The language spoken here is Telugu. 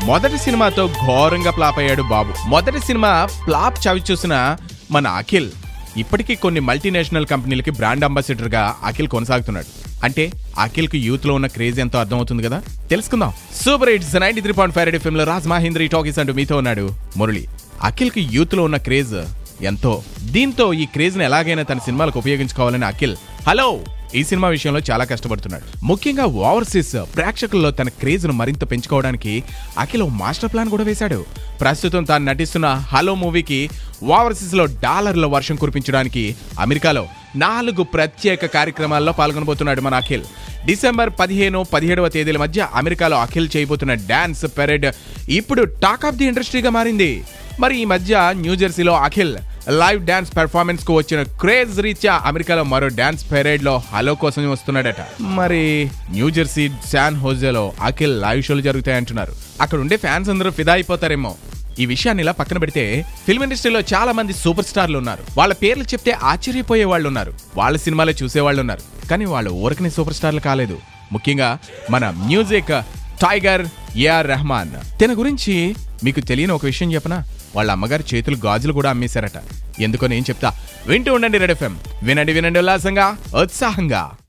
మొదటి సినిమాతో ఘోరంగా ఫ్లాప్ అయ్యాడు బాబు మొదటి సినిమా ఫ్లాప్ చవి చూసిన మన అఖిల్ ఇప్పటికీ కొన్ని మల్టీనేషనల్ కంపెనీలకి బ్రాండ్ అంబాసిడర్ గా అఖిల్ కొనసాగుతున్నాడు అంటే అఖిల్ కు యూత్ లో ఉన్న క్రేజ్ ఎంతో అర్థమవుతుంది కదా తెలుసుకుందాం super hits ninety three point five film లో రాజ్ మహేంద్ర టాకీస్ అంటూ మీతో ఉన్నాడు మురళి అఖిల్ కి యూత్ లో ఉన్న క్రేజ్ ఎంతో దీంతో ఈ క్రేజ్ ని ఎలాగైనా తన సినిమాలకు ఉపయోగించుకోవాలని అఖిల్ హలో ఈ సినిమా విషయంలో చాలా కష్టపడుతున్నాడు ముఖ్యంగా ఓవర్సీస్ ప్రేక్షకుల్లో తన క్రేజ్ ను మరింత పెంచుకోవడానికి అఖిల్ ఓ మాస్టర్ ప్లాన్ కూడా వేశాడు ప్రస్తుతం తాను నటిస్తున్న హలో మూవీకి ఓవర్సీస్ లో డాలర్ల వర్షం కురిపించడానికి అమెరికాలో నాలుగు ప్రత్యేక కార్యక్రమాల్లో పాల్గొనబోతున్నాడు మన అఖిల్ డిసెంబర్ పదిహేను పదిహేడవ తేదీల మధ్య అమెరికాలో అఖిల్ చేయబోతున్న డాన్స్ పెరేడ్ ఇప్పుడు టాక్ ఆఫ్ ది ఇండస్ట్రీగా మారింది మరి ఈ మధ్య న్యూజెర్సీలో అఖిల్ లైవ్ డాన్స్ పెర్ఫార్మెన్స్ కు వచ్చిన క్రేజ్ రీత్యా అమెరికాలో మరో డాన్స్ పెరేడ్ లో హలో కోసం వస్తున్నాడట మరి న్యూజెర్సీ శాన్ హోజేలో అఖిల్ లైవ్ షోలు జరుగుతాయంటున్నారు అక్కడ ఉండే ఫ్యాన్స్ అందరూ ఫిదా అయిపోతారేమో ఈ విషయాన్ని ఇలా పక్కన పెడితే ఫిల్మ్ ఇండస్ట్రీలో చాలా మంది సూపర్ స్టార్లు ఉన్నారు వాళ్ళ పేర్లు చెప్తే ఆశ్చర్యపోయే వాళ్ళు ఉన్నారు వాళ్ళ సినిమాలో చూసేవాళ్ళు ఉన్నారు కానీ వాళ్ళు ఊరకనే సూపర్ స్టార్లు కాలేదు ముఖ్యంగా మన మ్యూజిక్ టైగర్ ఏఆర్ రెహమాన్ తన గురించి మీకు తెలియని ఒక విషయం చెప్పనా వాళ్ళ అమ్మగారి చేతులు గాజులు కూడా అమ్మేశారట ఎందుకో నేను చెప్తా వింటూ ఉండండి రెడ్ ఎఫ్ఎం వినండి వినండి ఉల్లాసంగా ఉత్సాహంగా